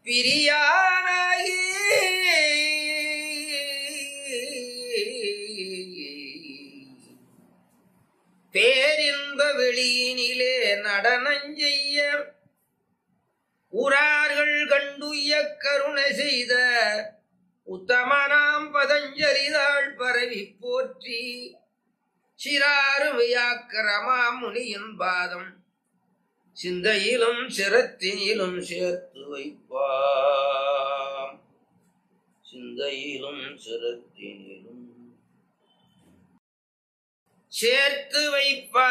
பிரியானாகி பேரின்ப வெளியினிலே நடனஞ்செய்ய உறார்கள் கண்டுய கருணை செய்த உத்தமனாம் பதஞ்சலிதாள் பரவி போற்றி சிறாருமையாக்கிரமா முனியின் பாதம் சிந்தையிலும் சிரத்தினிலும் சேர்த்து வைப்பாம் சிந்தையிலும் சிரத்தினிலும் சேர்த்து வைப்பா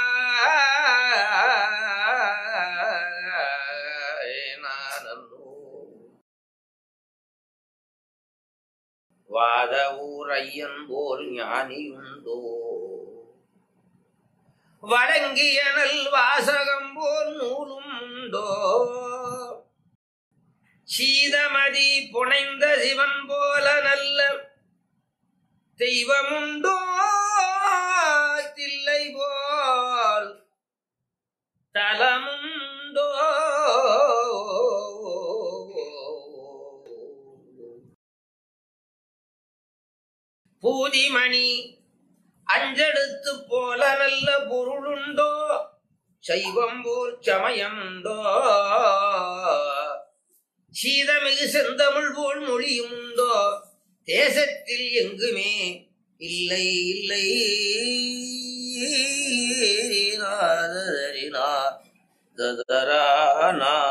வாத ஊரையன் போல் ஞானியுண்டோ வழங்கிய நல் வாசகம் போல் நூலும் உண்டோ சீதமதி புனைந்த சிவன் போல நல்ல தெய்வமுண்டோ தில்லை போல் தலமுண்டோ பூதிமணி அஞ்செடுத்து போல நல்ல பொருளுண்டோ சைவம் போல் சமயமுண்டோ சீதமிகு செந்தமிழ் போல் மொழியும் உண்டோ தேசத்தில் எங்குமே இல்லை இல்லை நாதரினா ததரானா